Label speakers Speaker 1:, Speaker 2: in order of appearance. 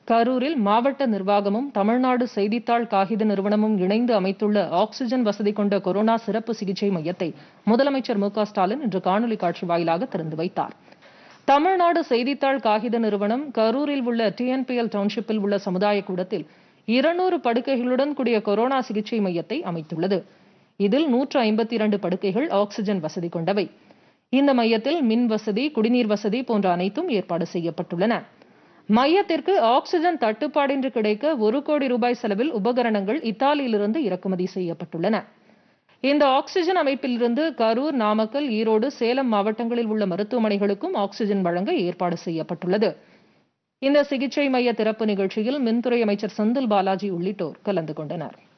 Speaker 1: கரூரில் மாவட்ட நிர்வாகமும் தமிழ்நாடு செய்தித்தாள் காகித நிறுவனமும் இணைந்து அமைத்துள்ள ஆக்ஸிஜன் வசதி கொண்ட கொரோனா சிறப்பு சிகிச்சை மையத்தை முதலமைச்சர் மு க ஸ்டாலின் இன்று காணொலி காட்சி வாயிலாக திறந்து வைத்தார் தமிழ்நாடு செய்தித்தாள் காகித நிறுவனம் கரூரில் உள்ள டிஎன்பிஎல் டவுன்ஷிப்பில் உள்ள சமுதாய கூடத்தில் இருநூறு படுக்கைகளுடன் கூடிய கொரோனா சிகிச்சை மையத்தை அமைத்துள்ளது இதில் நூற்று ஐம்பத்தி இரண்டு படுக்கைகள் ஆக்ஸிஜன் வசதி கொண்டவை இந்த மையத்தில் மின் வசதி குடிநீர் வசதி போன்ற அனைத்தும் ஏற்பாடு செய்யப்பட்டுள்ளன மையத்திற்கு ஆக்ஸிஜன் தட்டுப்பாடின்றி கிடைக்க ஒரு கோடி ரூபாய் செலவில் உபகரணங்கள் இத்தாலியிலிருந்து இறக்குமதி செய்யப்பட்டுள்ளன இந்த ஆக்ஸிஜன் அமைப்பிலிருந்து கரூர் நாமக்கல் ஈரோடு சேலம் மாவட்டங்களில் உள்ள மருத்துவமனைகளுக்கும் ஆக்ஸிஜன் வழங்க ஏற்பாடு செய்யப்பட்டுள்ளது இந்த சிகிச்சை மைய திறப்பு நிகழ்ச்சியில் மின்துறை அமைச்சர் செந்தில் பாலாஜி உள்ளிட்டோர் கலந்து கொண்டனர்